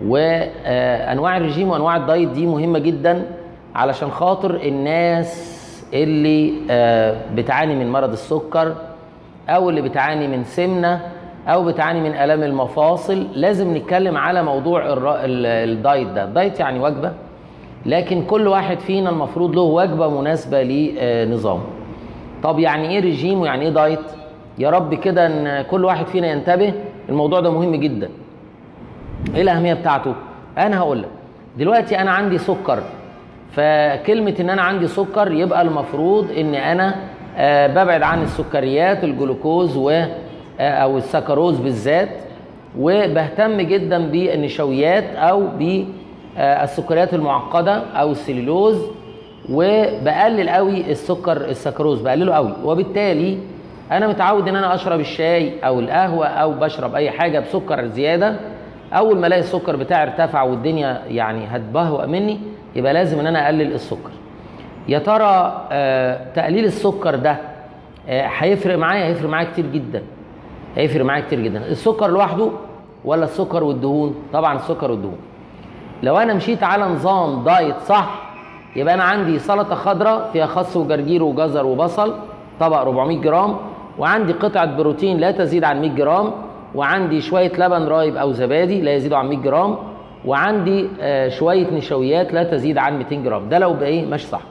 وانواع الرجيم وانواع الدايت دي مهمه جدا علشان خاطر الناس اللي آه، بتعاني من مرض السكر او اللي بتعاني من سمنه او بتعاني من الام المفاصل لازم نتكلم على موضوع الر- ال- الدايت ده الدايت يعني وجبه لكن كل واحد فينا المفروض له وجبه مناسبه لنظامه طب يعني ايه رجيم ويعني ايه دايت يا رب كده ان كل واحد فينا ينتبه الموضوع ده مهم جدا ايه الاهميه بتاعته انا هقول لك دلوقتي انا عندي سكر فكلمه ان انا عندي سكر يبقى المفروض ان انا آه، ببعد عن السكريات الجلوكوز و آه، او السكروز بالذات وبهتم جدا بالنشويات او بالسكريات المعقده او السليلوز وبقلل قوي السكر السكروز بقلله قوي وبالتالي انا متعود ان انا اشرب الشاي او القهوه او بشرب اي حاجه بسكر زياده اول ما الاقي السكر بتاعي ارتفع والدنيا يعني هتبهوأ مني يبقى لازم ان انا اقلل السكر يا ترى آه تقليل السكر ده آه، هيفرق معايا هيفرق معايا كتير جدا هيفرق معايا كتير جدا السكر لوحده ولا السكر والدهون طبعا السكر والدهون لو انا مشيت على نظام دايت صح يبقى انا عندي سلطه خضراء فيها خس وجرجير وجزر وبصل طبق 400 جرام وعندي قطعه بروتين لا تزيد عن 100 جرام وعندي شويه لبن رايب او زبادي لا يزيد عن 100 جرام وعندي آه، شويه نشويات لا تزيد عن 200 جرام ده لو بايه ماشي صح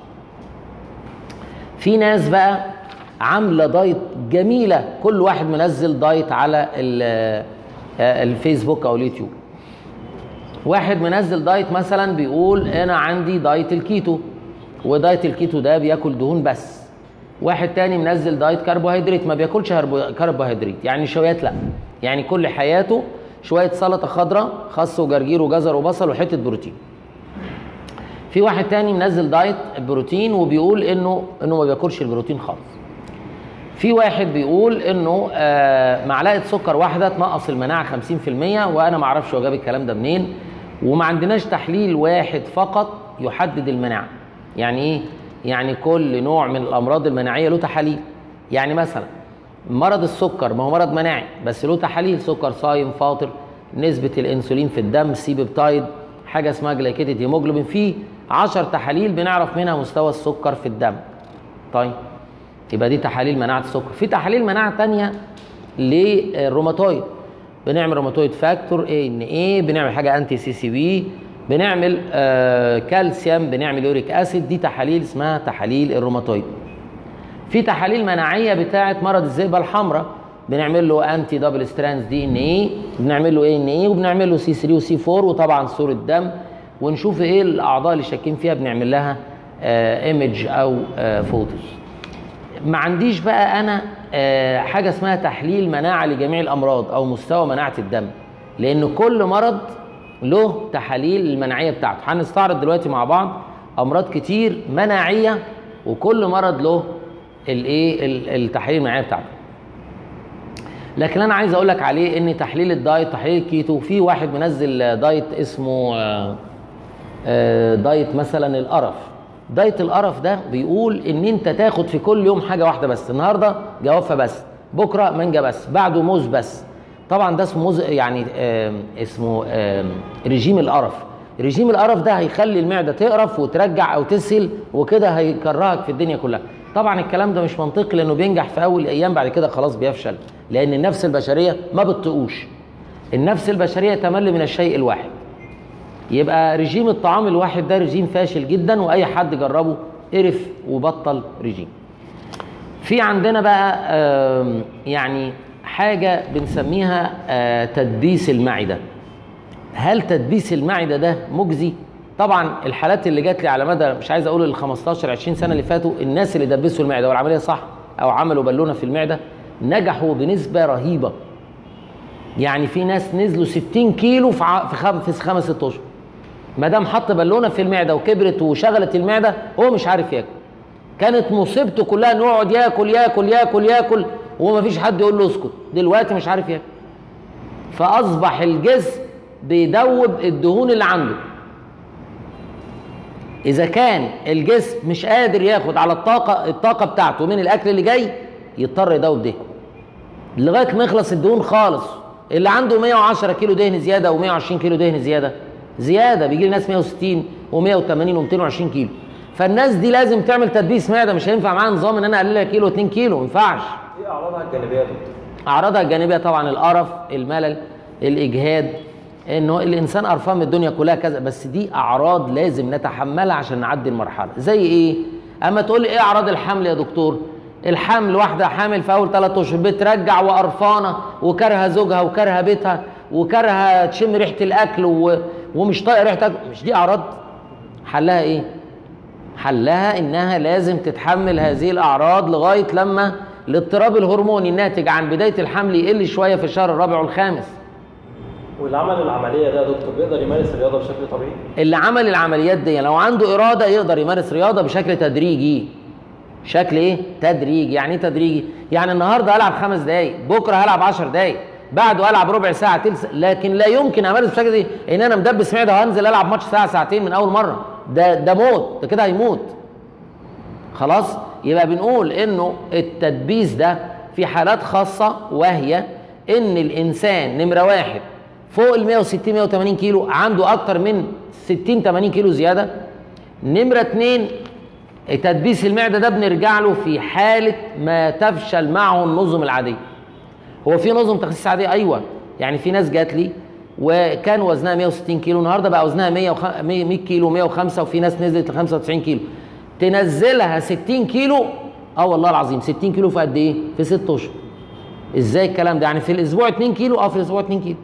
في ناس بقى عامله دايت جميله كل واحد منزل دايت على ال- آه، الفيسبوك او اليوتيوب واحد منزل دايت مثلا بيقول انا عندي دايت الكيتو ودايت الكيتو ده بياكل دهون بس واحد تاني منزل دايت كربوهيدرات ما بياكلش هربو- كربوهيدرات يعني نشويات لا يعني كل حياته شويه سلطه خضراء خس وجرجير وجزر وبصل وحته بروتين في واحد تاني منزل دايت بروتين وبيقول انه انه ما بياكلش البروتين خالص في واحد بيقول انه آه، معلقه سكر واحده تنقص المناعه 50% وانا ما اعرفش هو جاب الكلام ده منين وما عندناش تحليل واحد فقط يحدد المناعه يعني ايه يعني كل نوع من الامراض المناعيه له تحاليل يعني مثلا مرض السكر ما هو مرض مناعي بس له تحاليل سكر صايم فاطر نسبه الانسولين في الدم سي بيبتايد حاجه اسمها جلايكيتد هيموجلوبين في 10 تحاليل بنعرف منها مستوى السكر في الدم طيب يبقى دي تحاليل مناعه السكر في تحاليل مناعه تانية للروماتويد بنعمل روماتويد فاكتور اي ان اي بنعمل حاجه انتي سي سي بي بنعمل آه كالسيوم بنعمل يوريك اسيد دي تحاليل اسمها تحاليل الروماتويد في تحاليل مناعيه بتاعه مرض الذئبه الحمراء بنعمل له انتي دبل ستراندز دي ان اي بنعمل له اي ان اي وبنعمل له سي 3 وسي 4 وطبعا صوره دم ونشوف ايه الاعضاء اللي شاكين فيها بنعمل لها ايمج او آه فوتوز ما عنديش بقى انا آه، حاجه اسمها تحليل مناعه لجميع الامراض او مستوى مناعه الدم لان كل مرض له تحاليل المناعيه بتاعته هنستعرض دلوقتي مع بعض امراض كتير مناعيه وكل مرض له الايه ال- التحاليل المناعيه بتاعته لكن انا عايز اقول لك عليه ان تحليل الدايت تحليل الكيتو في واحد منزل دايت اسمه آه، آه، دايت مثلا القرف دايت القرف ده بيقول ان انت تاخد في كل يوم حاجه واحده بس النهارده جوافه بس بكره مانجا بس بعده موز بس طبعا ده اسمه موز يعني آم، اسمه آم، رجيم القرف رجيم القرف ده هيخلي المعده تقرف وترجع او تسهل وكده هيكرهك في الدنيا كلها طبعا الكلام ده مش منطقي لانه بينجح في اول ايام بعد كده خلاص بيفشل لان النفس البشريه ما بتطقوش النفس البشريه تمل من الشيء الواحد يبقى رجيم الطعام الواحد ده رجيم فاشل جدا واي حد جربه قرف وبطل رجيم في عندنا بقى آم، يعني حاجه بنسميها آه، تدبيس المعده هل تدبيس المعده ده مجزي طبعا الحالات اللي جات لي على مدى مش عايز اقول ال 15 20 سنه اللي فاتوا الناس اللي دبسوا المعده والعمليه صح او عملوا بالونه في المعده نجحوا بنسبه رهيبه يعني في ناس نزلوا 60 كيلو في ع- في خم- في خمس ست اشهر ما دام حط بالونه في المعده وكبرت وشغلت المعده هو مش عارف ياكل كانت مصيبته كلها انه يقعد ياكل ياكل ياكل ياكل وما فيش حد يقول له اسكت دلوقتي مش عارف ياكل فاصبح الجسم بيدوب الدهون اللي عنده اذا كان الجسم مش قادر ياخد على الطاقه الطاقه بتاعته من الاكل اللي جاي يضطر يدوب ده لغايه ما يخلص الدهون خالص اللي عنده 110 كيلو دهن زياده و120 كيلو دهن زياده زياده بيجي لي ناس 160 و180 و220 كيلو فالناس دي لازم تعمل تدبيس معده مش هينفع معاها نظام ان انا اقللها كيلو 2 كيلو ما ينفعش ايه اعراضها الجانبيه يا دكتور؟ اعراضها الجانبيه طبعا القرف الملل الاجهاد انه الانسان قرفان من الدنيا كلها كذا بس دي اعراض لازم نتحملها عشان نعدي المرحله زي ايه اما تقول لي ايه اعراض الحمل يا دكتور الحمل واحده حامل في اول ثلاث اشهر بترجع وقرفانه وكارهه زوجها وكارهه بيتها وكارهه تشم ريحه الاكل و... ومش طايقه ريحه الاكل مش دي اعراض حلها ايه حلها انها لازم تتحمل هذه الاعراض لغايه لما الاضطراب الهرموني الناتج عن بدايه الحمل يقل شويه في الشهر الرابع والخامس واللي عمل العمليه ده يا دكتور بيقدر يمارس الرياضه بشكل طبيعي؟ اللي عمل العمليات دي لو عنده اراده يقدر يمارس رياضه بشكل تدريجي شكل ايه تدريجي يعني ايه تدريجي يعني النهارده هلعب خمس دقايق بكره هلعب 10 دقايق بعده العب ربع ساعه تلس لكن لا يمكن امارس بشكل دي ان انا مدبس معده وهنزل العب ماتش ساعه ساعتين من اول مره ده ده موت ده كده هيموت خلاص يبقى بنقول انه التدبيس ده في حالات خاصه وهي ان الانسان نمره واحد فوق ال 160 180 كيلو عنده اكتر من 60 80 كيلو زياده نمره اتنين تدبيس المعده ده بنرجع له في حاله ما تفشل معه النظم العاديه هو في نظم تخسيس عاديه ايوه يعني في ناس جات لي وكان وزنها 160 كيلو النهارده بقى وزنها 100 100 كيلو 105 وفي ناس نزلت ل 95 كيلو تنزلها 60 كيلو اه والله العظيم 60 كيلو في قد ايه؟ في 6 اشهر ازاي الكلام ده؟ يعني في الاسبوع 2 كيلو اه في الاسبوع 2 كيلو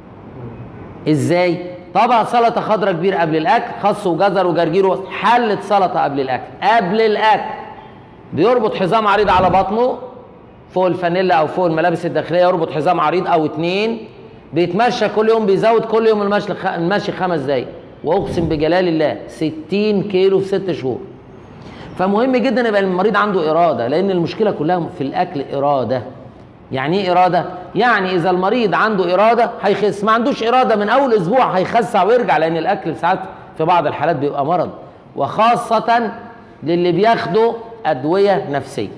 ازاي؟ طبق سلطه خضراء كبير قبل الاكل خس وجزر وجرجير حله سلطه قبل الاكل قبل الاكل بيربط حزام عريض على بطنه فوق الفانيلا او فوق الملابس الداخليه يربط حزام عريض او اتنين بيتمشى كل يوم بيزود كل يوم المشي المشي خمس دقايق واقسم بجلال الله 60 كيلو في ست شهور فمهم جدا يبقى المريض عنده اراده لان المشكله كلها في الاكل اراده يعني ايه اراده يعني اذا المريض عنده اراده هيخس ما عندوش اراده من اول اسبوع هيخسع ويرجع لان الاكل ساعات في بعض الحالات بيبقى مرض وخاصه للي بياخدوا ادويه نفسيه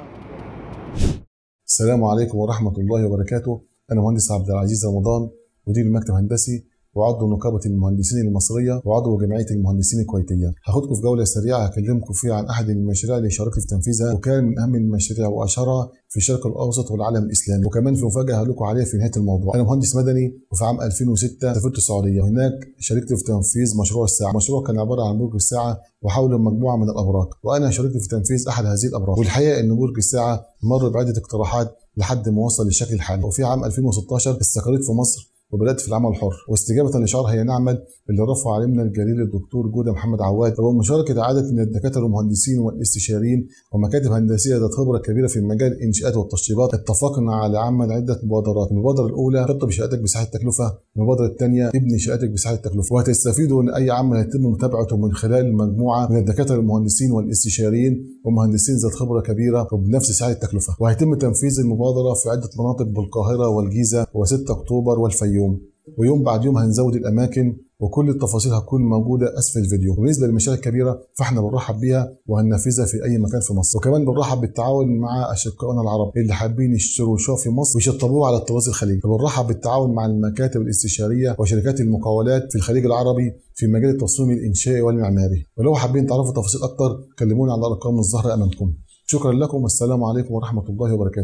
السلام عليكم ورحمة الله وبركاته أنا مهندس عبد العزيز رمضان مدير المكتب الهندسي وعضو نقابة المهندسين المصرية وعضو جمعية المهندسين الكويتية هاخدكم في جولة سريعة هكلمكم فيها عن أحد المشاريع اللي شاركت في تنفيذها وكان من أهم المشاريع وأشهرها في الشرق الأوسط والعالم الإسلامي وكمان في مفاجأة هقول لكم عليها في نهاية الموضوع أنا مهندس مدني وفي عام 2006 سافرت السعودية وهناك شاركت في تنفيذ مشروع الساعة المشروع كان عبارة عن برج الساعة وحوله مجموعة من الأبراج وأنا شاركت في تنفيذ أحد هذه الأبراج والحقيقة إن برج الساعة مر بعدة اقتراحات لحد ما وصل للشكل الحالي وفي عام 2016 استقريت في مصر وبدات في العمل الحر واستجابه لشعار هي نعمل اللي رفع علمنا الجليل الدكتور جوده محمد عواد ومشاركه عدد من الدكاتره والمهندسين والاستشاريين ومكاتب هندسيه ذات خبره كبيره في مجال الانشاءات والتشطيبات اتفقنا على عمل عده مبادرات المبادره الاولى خطه بشهادتك بساحه التكلفه المبادره الثانيه ابني شهادتك بساحه التكلفه وهتستفيدوا ان اي عمل هيتم متابعته من خلال مجموعه من الدكاتره المهندسين والاستشاريين ومهندسين ذات خبره كبيره وبنفس سعر التكلفه وهيتم تنفيذ المبادره في عده مناطق بالقاهره والجيزه و6 اكتوبر والفيوم ويوم بعد يوم هنزود الاماكن وكل التفاصيل هتكون موجوده اسفل الفيديو وبالنسبه للمشاريع الكبيره فاحنا بنرحب بيها وهننفذها في اي مكان في مصر وكمان بنرحب بالتعاون مع اشقائنا العرب اللي حابين يشتروا شقق في مصر ويشطبوها على الطراز الخليجي فبنرحب بالتعاون مع المكاتب الاستشاريه وشركات المقاولات في الخليج العربي في مجال التصميم الانشائي والمعماري ولو حابين تعرفوا تفاصيل اكتر كلموني على الارقام الظاهره امامكم شكرا لكم والسلام عليكم ورحمه الله وبركاته